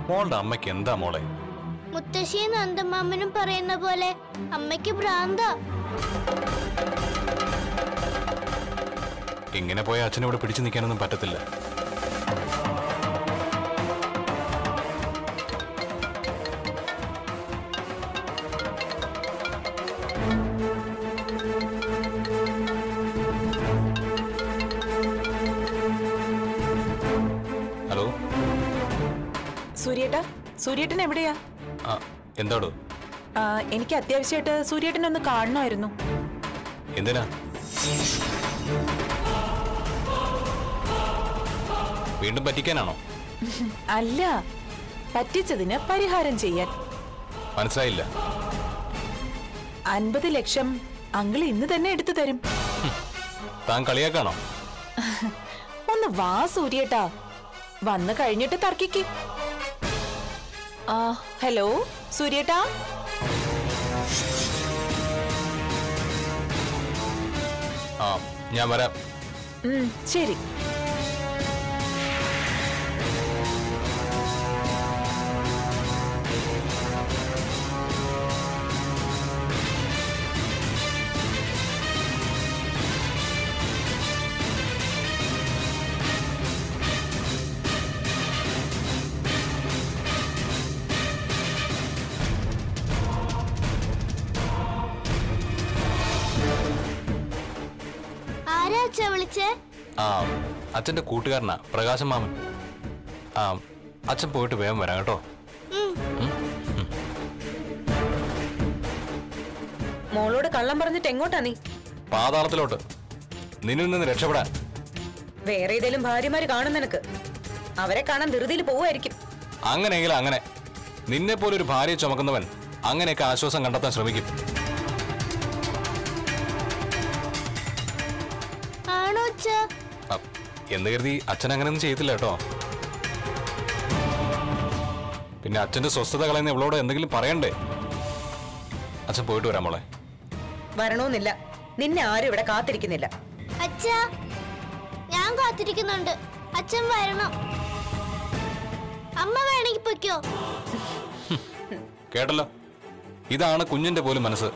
മോളുടെ അമ്മയ്ക്ക് എന്താ മോളെ മുത്തശ്ശിയും നന്ദമാമനും പറയുന്ന പോലെ അമ്മയ്ക്ക് ഭ്രാന്ത ഇങ്ങനെ പോയ അച്ഛനോട് പിടിച്ചു നിൽക്കാനൊന്നും പറ്റത്തില്ല ഹലോ സൂര്യേട്ടാ സൂര്യേട്ടൻ എവിടെയാ ആ എന്താടോ ആ, എനിക്ക് അത്യാവശ്യമായിട്ട് സൂര്യേട്ടനെ ഒന്ന് കാണണമായിരുന്നു എന്തിനാ വീണ്ടും പറ്റിക്കാനാണോ അല്ല പറ്റിച്ചതിന് പരിഹാരം ചെയ്യാൻ മനസ്സിലായില്ല അൻപത് ലക്ഷം അങ്കിൾ ഇന്ന് തന്നെ എടുത്തു തരും താൻ കളിയാക്കാണോ ഒന്ന് വാ സൂര്യേട്ടാ വന്നു കഴിഞ്ഞിട്ട് തർക്കിക്ക് ആ ഹലോ സൂര്യേട്ടാ ആ ഞാൻ വരാം ഉം, ശരി ആരാ അച്ഛ വിളിച്ചേ ആ അച്ഛന്റെ കൂട്ടുകാരനാ പ്രകാശൻ മാമൻ ആ അച്ഛൻ പോയിട്ട് വേഗം വരാം കേട്ടോ ഉം. മോളോട് കള്ളം പറഞ്ഞിട്ട് എങ്ങോട്ടാ നീ പാതാളത്തിലോട്ട് നിന്നിൽ നിന്ന് രക്ഷപ്പെടാൻ വേറെ ഏതേലും ഭാര്യമാര് കാണും നിനക്ക് അവരെ കാണാൻ ധൃതിയിൽ പോവായിരിക്കും അങ്ങനെയെങ്കിൽ അങ്ങനെ നിന്നെ പോലെ ഒരു ഭാര്യയെ ചുമക്കുന്നവൻ അങ്ങനെയൊക്കെ ആശ്വാസം കണ്ടെത്താൻ ശ്രമിക്കും ആണോ അച്ഛ അ, എന്ന് കരുതി അച്ഛൻ അങ്ങനെയൊന്നും ചെയ്യത്തില്ല കേട്ടോ പിന്നെ അച്ഛന്റെ സ്വസ്ഥത കളയുന്ന ഇവളോട് എന്തെങ്കിലും പറയണ്ടേ അച്ഛൻ പോയിട്ട് വരാം മോളെ വരണോന്നില്ല നിന്നെ ആരും ഇവിടെ കാത്തിരിക്കുന്നില്ല അച്ഛ ഞാൻ കാത്തിരിക്കുന്നുണ്ട് അച്ഛൻ വരണം അമ്മ വേണമെങ്കിൽ പൊയ്ക്കോ കേട്ടല്ലോ ഇതാണ് കുഞ്ഞിന്റെ പോലും മനസ്സ്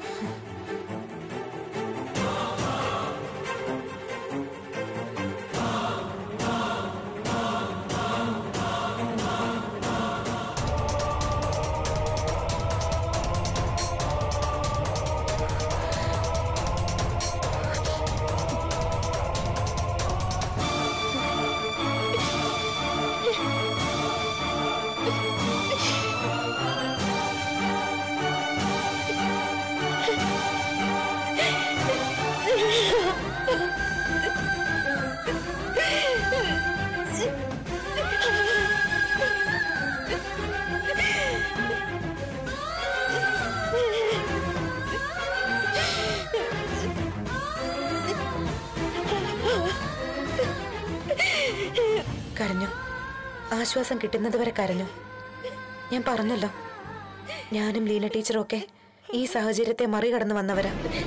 കരഞ്ഞു ആശ്വാസം കിട്ടുന്നത് വരെ കരഞ്ഞു ഞാൻ പറഞ്ഞല്ലോ ഞാനും ലീന ടീച്ചറും ഒക്കെ ഈ സാഹചര്യത്തെ മറികടന്ന് വന്നവരാ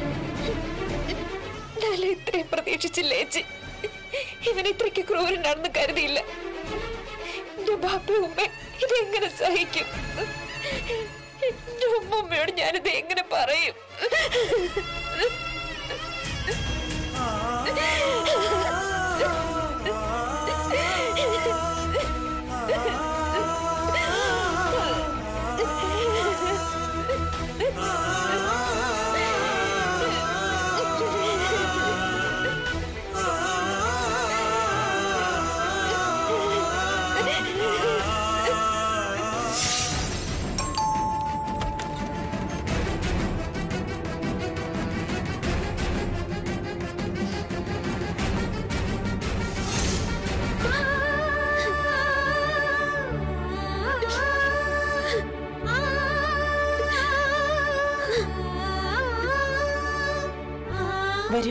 ഞാൻ ഇത്രയും പ്രതീക്ഷിച്ചില്ലേ ചേച്ചി ഇവൻ ഇത്രയ്ക്ക് ക്രൂരനാണെന്ന് കരുതിയില്ല എന്റെ ബാപ്പ ഉമ്മ ഇതെങ്ങനെ സഹിക്കും എന്റെ ഉമ്മമ്മയോട് ഞാനിത് എങ്ങനെ പറയും വരൂ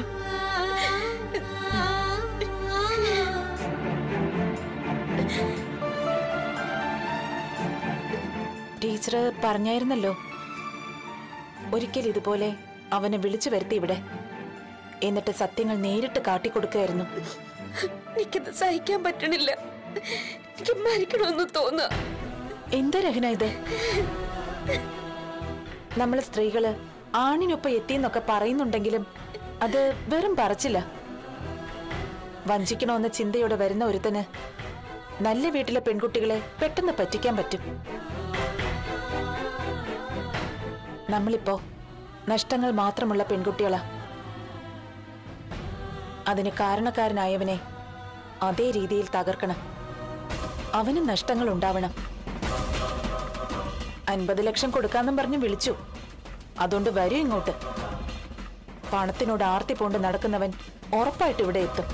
ടീച്ചർ പറഞ്ഞായിരുന്നല്ലോ ഒരിക്കൽ ഇതുപോലെ അവനെ വിളിച്ചു വരുത്തി ഇവിടെ എന്നിട്ട് സത്യങ്ങൾ നേരിട്ട് കാട്ടിക്കൊടുക്കുകയായിരുന്നു എനിക്കത് സഹിക്കാൻ പറ്റണില്ല എനിക്ക് മരിക്കണമെന്ന് തോന്നുക എന്താ രഹന ഇത് നമ്മൾ സ്ത്രീകള് ആണിനൊപ്പം എത്തിയെന്നൊക്കെ പറയുന്നുണ്ടെങ്കിലും അത് വെറും പറച്ചില്ല വഞ്ചിക്കണമെന്ന ചിന്തയോടെ വരുന്ന ഒരുത്തന് നല്ല വീട്ടിലെ പെൺകുട്ടികളെ പെട്ടെന്ന് പറ്റിക്കാൻ പറ്റും നമ്മളിപ്പോ നഷ്ടങ്ങൾ മാത്രമുള്ള പെൺകുട്ടികളാ അതിന് കാരണക്കാരനായവനെ അതേ രീതിയിൽ തകർക്കണം അവന് നഷ്ടങ്ങൾ ഉണ്ടാവണം അൻപത് ലക്ഷം കൊടുക്കാന്നും പറഞ്ഞ് വിളിച്ചു അതുകൊണ്ട് വരൂ ഇങ്ങോട്ട് പണത്തിനോട് ആർത്തി പോണ്ട് നടക്കുന്നവൻ ഉറപ്പായിട്ട് ഇവിടെ എത്തും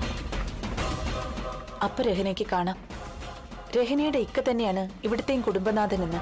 അപ്പൊ രഹനയ്ക്ക് കാണാം രഹനയുടെ ഇക്ക തന്നെയാണ് ഇവിടുത്തെയും കുടുംബനാഥനെന്ന്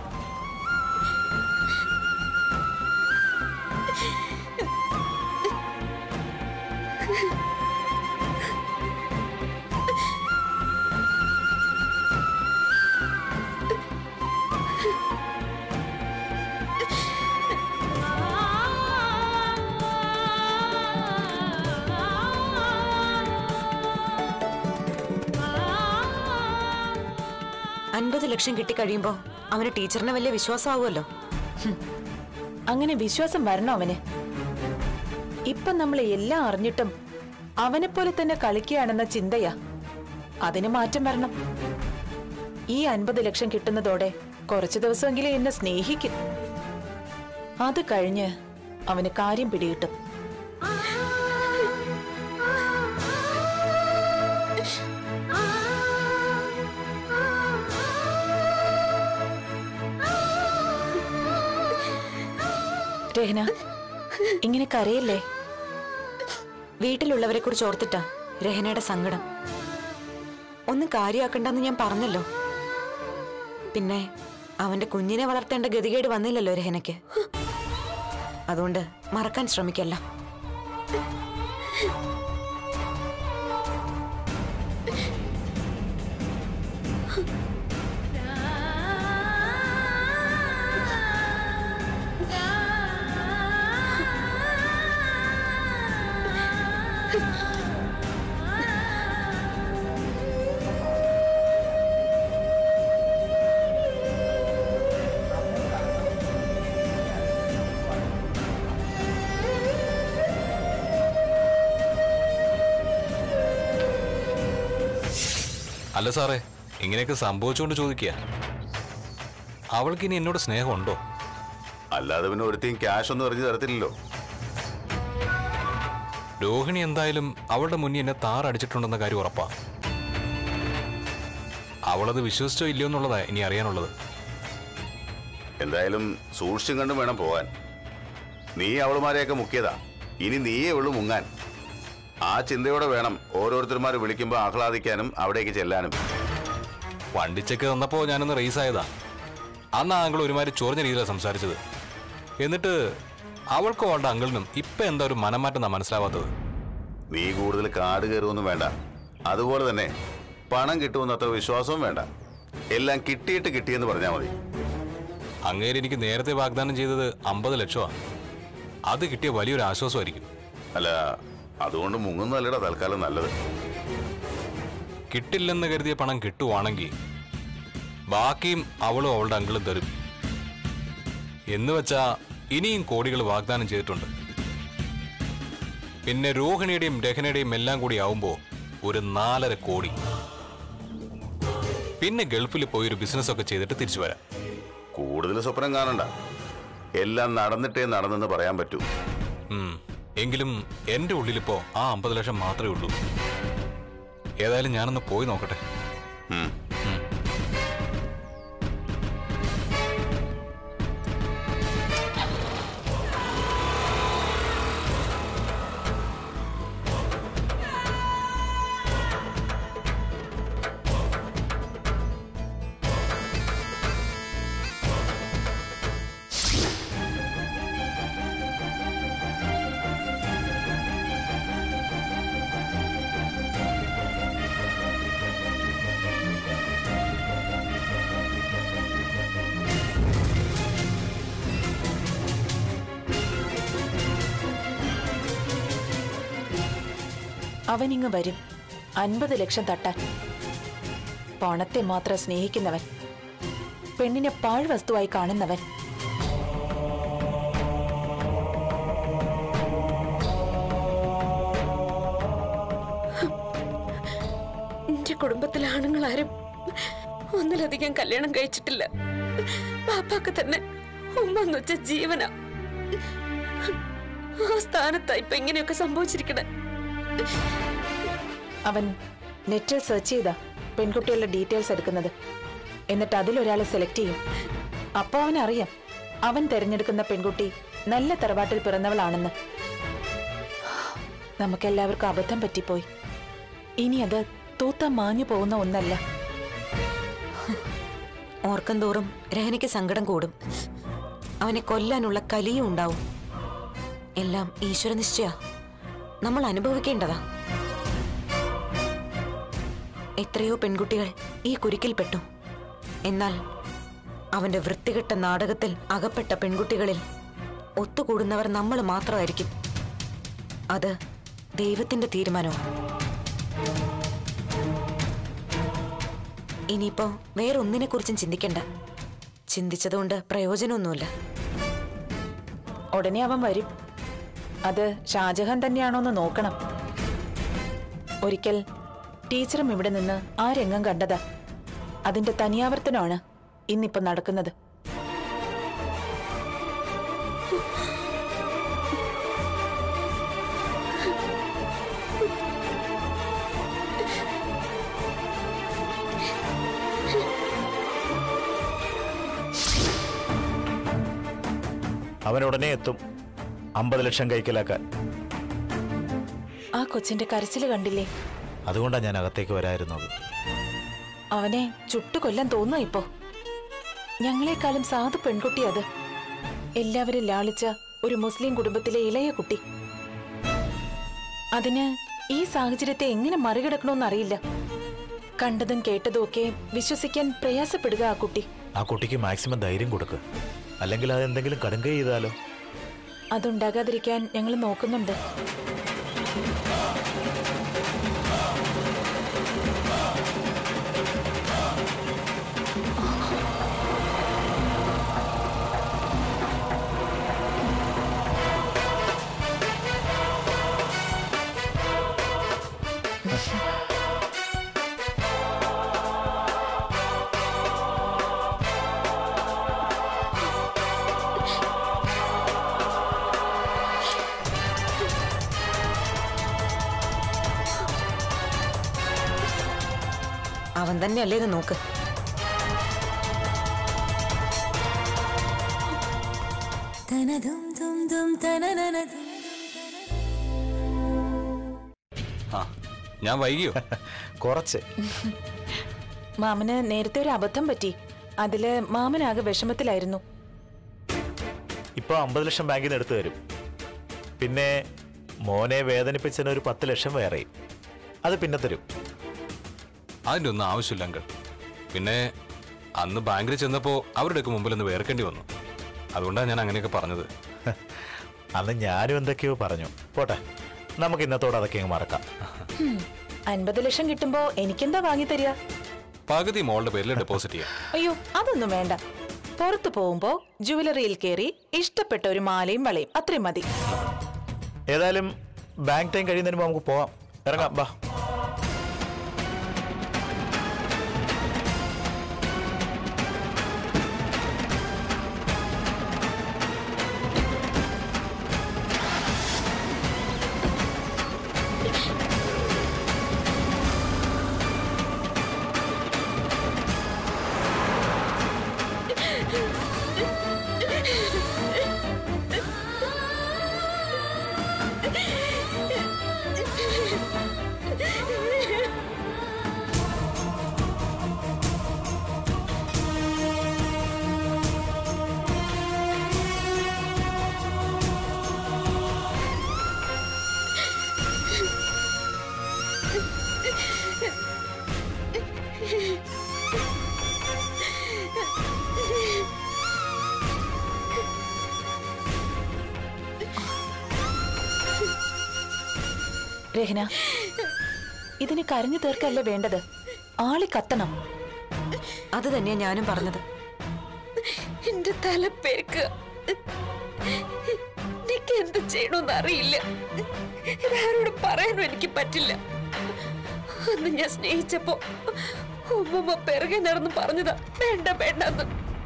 അൻപത് ലക്ഷം കിട്ടിക്കഴിയുമ്പോ അവന് ടീച്ചറിന് വലിയ വിശ്വാസമാവുമല്ലോ അങ്ങനെ വിശ്വാസം വരണോ അവന് ഇപ്പൊ നമ്മൾ എല്ലാം അറിഞ്ഞിട്ടും അവനെപ്പോലെ തന്നെ കളിക്കുകയാണെന്ന ചിന്തയാ അതിന് മാറ്റം വരണം ഈ അൻപത് ലക്ഷം കിട്ടുന്നതോടെ കുറച്ചു ദിവസമെങ്കിലും എന്നെ സ്നേഹിക്കും അത് കഴിഞ്ഞ് അവന് കാര്യം പിടികിട്ടും രഹന ഇങ്ങനെ കരയല്ലേ വീട്ടിലുള്ളവരെ കുറിച്ച് ഓർത്തിട്ടാ രഹനയുടെ സങ്കടം ഒന്നും കാര്യമാക്കണ്ടെന്ന് ഞാൻ പറഞ്ഞല്ലോ പിന്നെ അവന്റെ കുഞ്ഞിനെ വളർത്തേണ്ട ഗതികേട് വന്നില്ലല്ലോ രഹനയ്ക്ക് അതുകൊണ്ട് മറക്കാൻ ശ്രമിക്കല്ല അല്ല സാറേ ഇങ്ങനെയൊക്കെ സംഭവിച്ചുകൊണ്ട് ചോദിക്കുക അവൾക്ക് ഇനി എന്നോട് സ്നേഹമുണ്ടോ അല്ലാതെ പിന്നെ ഒരുത്തേയും ക്യാഷ് ഒന്നും എറിഞ്ഞു തരത്തില്ലല്ലോ രോഹിണി എന്തായാലും അവളുടെ മുന്നിൽ എന്നെ താറടിച്ചിട്ടുണ്ടെന്ന കാര്യം ഉറപ്പാ അവളത് വിശ്വസിച്ചോ ഇല്ലയോ എന്നുള്ളതാ ഇനി അറിയാനുള്ളത് എന്തായാലും സൂക്ഷിച്ചും കണ്ടും വേണം പോകാൻ നീ അവളുമാരെയൊക്കെ മുക്കിയതാ ഇനി നീയേ ഉള്ളു മുങ്ങാൻ ആ ചിന്തയോടെ വേണം ഓരോരുത്തർമാർ വിളിക്കുമ്പോൾ ആഹ്ലാദിക്കാനും അവിടേക്ക് ചെല്ലാനും വണ്ടിച്ചെക്ക് തന്നപ്പോ ഞാനൊന്ന് റേസ് ആയതാ അന്ന് ആ അങ്കിൾ ഒരുമാതിരി ചൊറിഞ്ഞ രീതിയിലാണ് സംസാരിച്ചത് എന്നിട്ട് അവൾക്കും അവളുടെ അങ്കിളിനും ഇപ്പൊ എന്താ ഒരു മനംമാറ്റം എന്നാ മനസ്സിലാവാത്തത് നീ കൂടുതൽ കാട് കയറുമൊന്നും വേണ്ട അതുപോലെ തന്നെ പണം കിട്ടുമെന്ന് അത്ര വിശ്വാസവും വേണ്ട എല്ലാം കിട്ടിയിട്ട് കിട്ടിയെന്ന് പറഞ്ഞാൽ മതി അങ്ങേര് എനിക്ക് നേരത്തെ വാഗ്ദാനം ചെയ്തത് അമ്പത് ലക്ഷമാണ് അത് കിട്ടിയ വലിയൊരു ആശ്വാസമായിരിക്കും അല്ല അതുകൊണ്ട് മുങ്ങുന്നതല്ലടാ തൽക്കാലം നല്ലത് കിട്ടില്ലെന്ന് കരുതിയ പണം കിട്ടുവാണെങ്കിൽ ബാക്കിയും അവളും അവളുടെ അങ്കിളും തരും എന്ന് വെച്ചാ ഇനിയും കോടികൾ വാഗ്ദാനം ചെയ്തിട്ടുണ്ട് പിന്നെ രോഹിണിയുടെയും രഹനയുടെയും എല്ലാം കൂടി ആവുമ്പോ ഒരു നാലര കോടി പിന്നെ ഗൾഫിൽ പോയി ഒരു ബിസിനസ് ഒക്കെ ചെയ്തിട്ട് തിരിച്ചു വരാം കൂടുതൽ സ്വപ്നം കാണണ്ട എല്ലാം നടന്നിട്ടേ നടന്നെന്ന് പറയാൻ പറ്റൂ ഉം. എങ്കിലും എന്റെ ഉള്ളിലിപ്പോ ആ അമ്പത് ലക്ഷം മാത്രമേ ഉള്ളൂ ഏതായാലും ഞാനൊന്ന് പോയി നോക്കട്ടെ ഉം. അവനിങ്ങ് വരും അൻപത് ലക്ഷം തട്ടാൻ പണത്തെ മാത്രം സ്നേഹിക്കുന്നവൻ പെണ്ണിനെ പാഴ്വസ്തുവായി കാണുന്നവൻ എന്റെ കുടുംബത്തിലെ ആണുങ്ങളാരും ഒന്നിലധികം കല്യാണം കഴിച്ചിട്ടില്ല പാപ്പാക്ക് തന്നെ ഉമ്മ എന്ന് വെച്ച ജീവന ആ സ്ഥാനത്താ ഇപ്പൊ ഇങ്ങനെയൊക്കെ സംഭവിച്ചിരിക്കണേ അവൻ നെറ്റിൽ സെർച്ച് ചെയ്താ പെൺകുട്ടികളുടെ ഡീറ്റെയിൽസ് എടുക്കുന്നത് എന്നിട്ട് അതിലൊരാളെ സെലക്ട് ചെയ്യും അപ്പൊ അവനറിയാം അവൻ തിരഞ്ഞെടുക്കുന്ന പെൺകുട്ടി നല്ല തറവാട്ടിൽ പിറന്നവളാണെന്ന് നമുക്കെല്ലാവർക്കും അബദ്ധം പറ്റിപ്പോയി ഇനി അത് തൂത്ത മാഞ്ഞു പോകുന്ന ഒന്നല്ല ഓർക്കും തോറും രഹനയ്ക്ക് സങ്കടം കൂടും അവനെ കൊല്ലാനുള്ള കലിയും ഉണ്ടാവും എല്ലാം ഈശ്വര നിശ്ചയ നമ്മൾ അനുഭവിക്കേണ്ടതാ എത്രയോ പെൺകുട്ടികൾ ഈ കുരുക്കിൽപ്പെട്ടു എന്നാൽ അവന്റെ വൃത്തികെട്ട നാടകത്തിൽ അകപ്പെട്ട പെൺകുട്ടികളിൽ ഒത്തുകൂടുന്നവർ നമ്മൾ മാത്രമായിരിക്കും അത് ദൈവത്തിന്റെ തീരുമാനവും ഇനിയിപ്പോ വേറൊന്നിനെ കുറിച്ചും ചിന്തിക്കണ്ട ചിന്തിച്ചതുകൊണ്ട് പ്രയോജനമൊന്നുമില്ല ഉടനെ അവൻ വരും അത് ഷാജഹാൻ തന്നെയാണോന്ന് നോക്കണം ഒരിക്കൽ ടീച്ചറും ഇവിടെ നിന്ന് ആ രംഗം കണ്ടതാ അതിന്റെ തനിയാവർത്തനമാണ് ഇന്നിപ്പോ നടക്കുന്നത് അവൻ ഉടനെ എത്തും അമ്പത് ലക്ഷം കൈക്കലാക്കാൻ ആ കൊച്ചിന്റെ കരച്ചില് കണ്ടില്ലേ അതുകൊണ്ടാണ് ഞാൻ അകത്തേക്ക് വരായിരുന്നത് അവനെ ചുട്ടുകൊല്ലാൻ തോന്നുക ഇപ്പോ ഞങ്ങളെക്കാളും സാധു പെൺകുട്ടി അത് എല്ലാവരും ലാളിച്ച ഒരു മുസ്ലിം കുടുംബത്തിലെ ഇളയ കുട്ടി അതിന് ഈ സാഹചര്യത്തെ എങ്ങനെ മറികടക്കണമെന്ന് അറിയില്ല കണ്ടതും കേട്ടതും ഒക്കെ വിശ്വസിക്കാൻ പ്രയാസപ്പെടുക ആ കുട്ടി ആ കുട്ടിക്ക് മാക്സിമം ധൈര്യം കൊടുക്ക് അല്ലെങ്കിൽ അത് എന്തെങ്കിലും കടുങ്കൈ ചെയ്താലോ അതുണ്ടാകാതിരിക്കാൻ ഞങ്ങൾ നോക്കുന്നുണ്ട് അവൻ തന്നെയല്ലേ ഇത് നോക്ക് ആ ഞാൻ വൈകിയോ കുറച്ച് മാമന് നേരത്തെ ഒരു അബദ്ധം പറ്റി അതില് മാമനാകെ വിഷമത്തിലായിരുന്നു ഇപ്പൊ അമ്പത് ലക്ഷം ബാങ്കിൽ നിന്ന് എടുത്തു തരും പിന്നെ മോനെ വേദനിപ്പിച്ചതിന് ഒരു പത്ത് ലക്ഷം വേറെയും അത് പിന്നെ തരും അതിൻ്റെ ഒന്നും ആവശ്യമില്ല അങ്കിൾ പിന്നെ അന്ന് ബാങ്കിൽ ചെന്നപ്പോൾ അവരുടെയൊക്കെ മുമ്പിൽ ഒന്ന് വേർക്കേണ്ടി വന്നു അതുകൊണ്ടാണ് ഞാൻ അങ്ങനെയൊക്കെ പറഞ്ഞത് അന്ന് ഞാനും എന്തൊക്കെയോ പറഞ്ഞു പോട്ടെ നമുക്ക് ഇന്നത്തോടെ അതൊക്കെ അങ്ങ് മറക്കാം അൻപത് ലക്ഷം കിട്ടുമ്പോ എനിക്കെന്താ വാങ്ങി തരിക പകുതി മോളുടെ പേരിൽ ഡെപ്പോസിറ്റ് ചെയ്യാം അയ്യോ അതൊന്നും വേണ്ട പുറത്തു പോകുമ്പോ ജുവലറിയിൽ കയറി ഇഷ്ടപ്പെട്ട ഒരു മാലയും വളയും അത്രയും മതി ഏതായാലും ബാങ്ക് ടൈം കഴിയുന്നതിന് മുമ്പ് നമുക്ക് പോവാം ഇറങ്ങാം ബാ രഹന ഇതിന് കരഞ്ഞു തീർക്കല്ല വേണ്ടത് ആളി കത്തണം അത് തന്നെയാ ഞാനും പറഞ്ഞത് എന്റെ തല പെരുക്കുക എനിക്ക് എന്ത് ചെയ്യണമെന്ന് അറിയില്ല ഇതാരോട് പറയാനും എനിക്ക് പറ്റില്ല അന്ന് ഞാൻ സ്നേഹിച്ചപ്പോ ഉമ്മമ്മ പിറകെ നടന്ന് പറഞ്ഞതാ വേണ്ട വേണ്ടെന്ന്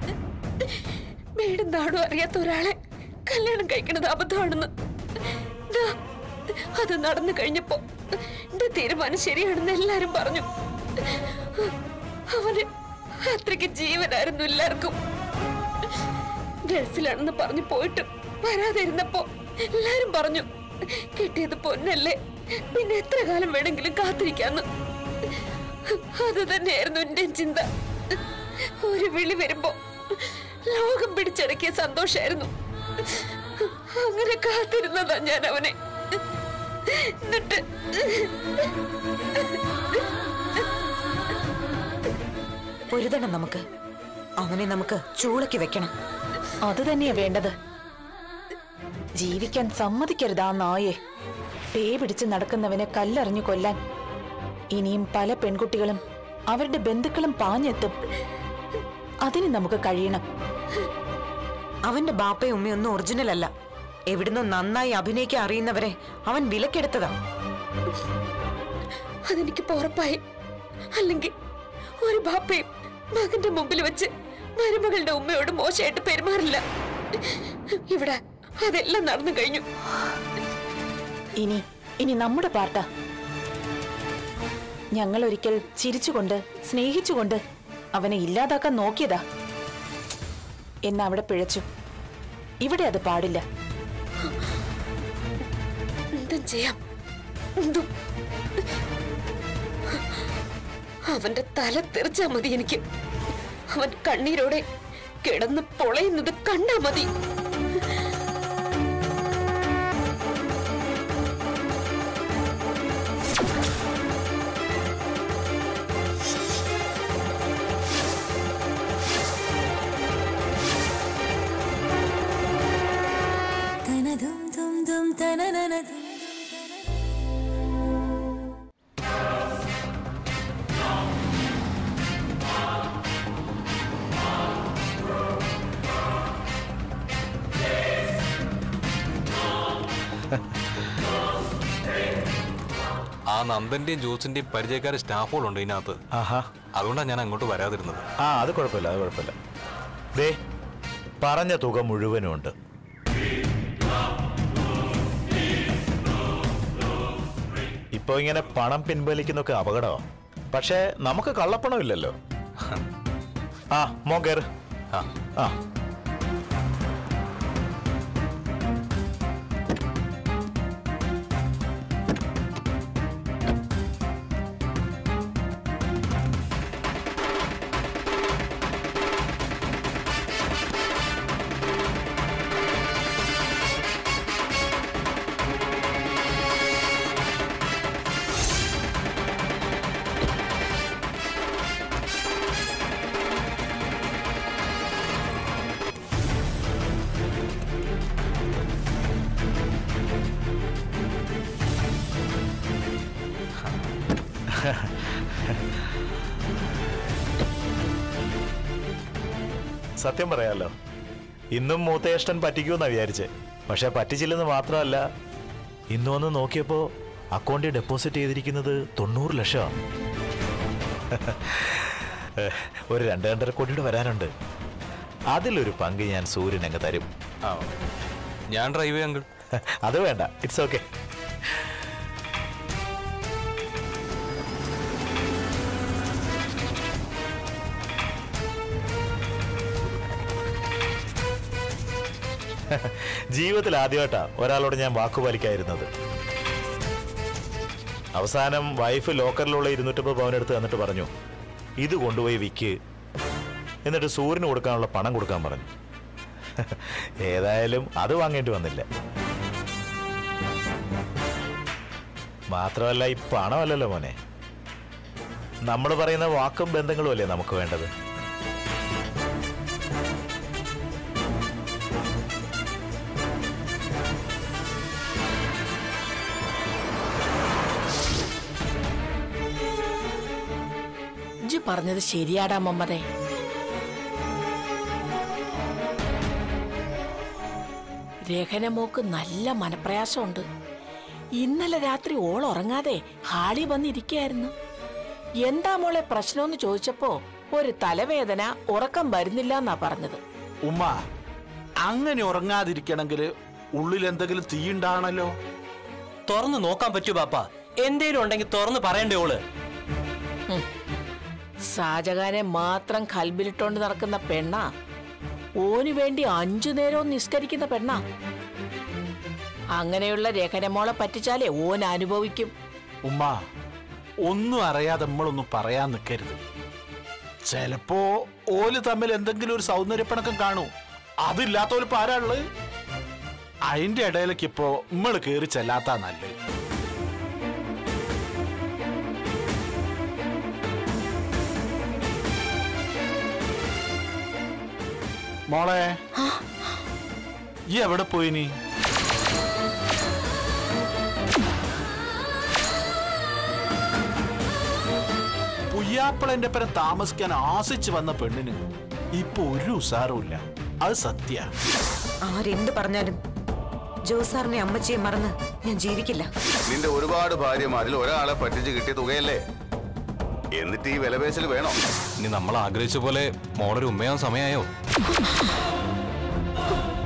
വീടും നാടും അറിയാത്ത ഒരാളെ കല്യാണം കഴിക്കണത് അബദ്ധമാണെന്ന് ദാ, അത് നടന്നു കഴിഞ്ഞപ്പോ എന്റെ തീരുമാനം ശരിയാണെന്ന് എല്ലാരും പറഞ്ഞു അവന് അത്രയ്ക്ക് ജീവനായിരുന്നു എല്ലാവർക്കും ഗൾഫിലാണെന്ന് പറഞ്ഞു പോയിട്ട് വരാതിരുന്നപ്പോ എല്ലാരും പറഞ്ഞു കിട്ടിയത് പൊന്നല്ലേ പിന്നെ എത്ര കാലം വേണമെങ്കിലും കാത്തിരിക്കാന്ന് അത് തന്നെയായിരുന്നു എന്റെ ചിന്ത ഒരു വിളി വരുമ്പോ ലോകം പിടിച്ചടക്കിയ സന്തോഷായിരുന്നു അങ്ങനെ കാത്തിരുന്നതാ ഞാൻ അവനെ എന്നിട്ട് പൊരുതണം നമുക്ക് അവനെ നമുക്ക് ചൂളയ്ക്ക് വെക്കണം അത് തന്നെയാ വേണ്ടത് ജീവിക്കാൻ സമ്മതിക്കരുത് ആ നായെ പേ പിടിച്ച് നടക്കുന്നവനെ കല്ലെറിഞ്ഞു കൊല്ലാൻ ഇനിയും പല പെൺകുട്ടികളും അവരുടെ ബന്ധുക്കളും പാഞ്ഞെത്തും അതിന് നമുക്ക് കഴിയണം അവന്റെ ബാപ്പയും ഉമ്മയൊന്നും ഒറിജിനൽ അല്ല എവിടുന്നോ നന്നായി അഭിനയിക്കാൻ അറിയുന്നവരെ അവൻ വിലക്കെടുത്തതാ അതെനിക്ക് ഉറപ്പായി അല്ലെങ്കിൽ ഒരു ബാപ്പയും മകന്റെ മുമ്പിൽ വെച്ച് മരുമകളുടെ ഉമ്മയോട് മോശമായിട്ട് പെരുമാറില്ല ഇവിടെ അതെല്ലാം നടന്നു കഴിഞ്ഞു ഇനി ഇനി നമ്മുടെ പാർട്ട ഞങ്ങൾ ഒരിക്കൽ ചിരിച്ചുകൊണ്ട് സ്നേഹിച്ചുകൊണ്ട് അവനെ ഇല്ലാതാക്കാൻ നോക്കിയതാ എന്നാ അവിടെ പിഴച്ചു ഇവിടെ അത് പാടില്ല എന്തും ചെയ്യാം എന്തും അവന്റെ തല തെറിച്ചാ മതി എനിക്ക് അവൻ കണ്ണീരോടെ കിടന്ന് പൊളയുന്നത് കണ്ടാ മതി ആ നന്ദന്റെയും ജോസിന്റെയും പരിചയക്കാരെ സ്റ്റാഫുകളുണ്ട് ഇതിനകത്ത് ആഹാ അതുകൊണ്ടാണ് ഞാൻ അങ്ങോട്ട് വരാതിരുന്നത് ആ അത് കുഴപ്പമില്ല അത് കുഴപ്പമില്ല ദേ പറഞ്ഞ തുക മുഴുവനും ഉണ്ട് ഇപ്പൊ ഇങ്ങനെ പണം പിൻവലിക്കുന്നൊക്കെ അപകടമാണ് പക്ഷേ നമുക്ക് കള്ളപ്പണം ഇല്ലല്ലോ ആ മോൻ കയറ് ആ ആ സത്യം പറയാലോ ഇന്നും മൂത്തയേഷ്ടൻ പറ്റിക്കുമെന്നാ വിചാരിച്ചേ പക്ഷെ പറ്റിച്ചില്ലെന്ന് മാത്രമല്ല ഇന്ന് വന്ന് നോക്കിയപ്പോ അക്കൗണ്ടിൽ ഡെപ്പോസിറ്റ് ചെയ്തിരിക്കുന്നത് തൊണ്ണൂറ് ലക്ഷമാണ് ഒരു രണ്ട് രണ്ടര കോടിയുടെ വരാനുണ്ട് അതിലൊരു പങ്ക് ഞാൻ സൂര്യൻ അങ്ങ് തരും ആ ഞാൻ ഡ്രൈവ് ചെയ്യാം അങ്കിൾ അത് വേണ്ട ഇറ്റ്സ് ഓക്കെ ജീവിതത്തിൽ ആദ്യമായിട്ടാ ഒരാളോട് ഞാൻ വാക്കുപാലിക്കായിരുന്നത് അവസാനം വൈഫ് ലോക്കറിലുള്ള ഇരുന്നൂറ്റമ്പത് പവൻ എടുത്ത് തന്നിട്ട് പറഞ്ഞു ഇത് കൊണ്ടുപോയി വിക്ക് എന്നിട്ട് സൂര്യന് കൊടുക്കാനുള്ള പണം കൊടുക്കാൻ പറഞ്ഞു ഏതായാലും അത് വാങ്ങേണ്ടി വന്നില്ല മാത്രമല്ല ഈ പണമല്ലല്ലോ മോനെ നമ്മൾ പറയുന്ന വാക്കും ബന്ധങ്ങളും അല്ലേ നമുക്ക് വേണ്ടത് ഇജ്ജ് പറഞ്ഞത് ശരിയാടാ മമ്മതെ രഹനമോക്ക് നല്ല മനപ്രയാസമുണ്ട് ഇന്നലെ രാത്രി ഓൾ ഉറങ്ങാതെ ഹാളി വന്നിരിക്കുകയായിരുന്നു എന്താ മോളെ പ്രശ്നമെന്ന് ചോദിച്ചപ്പോ ഒരു തലവേദന ഉറക്കം വരുന്നില്ല എന്നാ പറഞ്ഞത് ഉമ്മ അങ്ങനെ ഉറങ്ങാതിരിക്കണമെങ്കിൽ ഉള്ളിൽ എന്തെങ്കിലും തീയുണ്ടാണല്ലോ തുറന്ന് നോക്കാൻ പറ്റൂ ബാപ്പ എന്തേലും ഉണ്ടെങ്കിൽ തുറന്ന് പറയണ്ടേ ഓള് ഷാജഹാനെ മാത്രം കൽബിലിട്ടോണ്ട് നടക്കുന്ന പെണ്ണ ഓന് വേണ്ടി അഞ്ചു നേരവും നിസ്കരിക്കുന്ന പെണ്ണ അങ്ങനെയുള്ള രഹനമോളെ പറ്റിച്ചാലേ ഓൻ അനുഭവിക്കും ഉമ്മ ഒന്നും അറിയാതെ നമ്മളൊന്നും പറയാൻ നിൽക്കരുത് ചിലപ്പോ ഓല് തമ്മിൽ എന്തെങ്കിലും ഒരു സൗന്ദര്യപ്പണക്കം കാണൂ അതില്ലാത്തോല് ഇപ്പൊ ആരാ ഉള്ളത് അതിന്റെ ഇടയിലേക്ക് ഇപ്പോ നമ്മള് കേറി ചെല്ലാത്ത നല്ലത് മോളെ ഈ എവിടെ പോയിനി പുയ്യാപ്പിളന്റെ പേരെ താമസിക്കാൻ ആശിച്ചു വന്ന പെണ്ണിന് ഇപ്പൊ ഒരു ഉസാറുമില്ല അത് സത്യ ആരെന്ത് പറഞ്ഞാലും ജോസാറിനെ അമ്മച്ചിയെ മറന്ന് ഞാൻ ജീവിക്കില്ല നിന്റെ ഒരുപാട് ഭാര്യമാരിൽ ഒരാളെ പറ്റിച്ച് കിട്ടിയ തുകയല്ലേ എന്നിട്ട് ഈ വിലപേശൽ വേണോ ഇനി നമ്മൾ ആഗ്രഹിച്ച പോലെ മോളൊരു ഉമ്മയാൻ സമയമായോ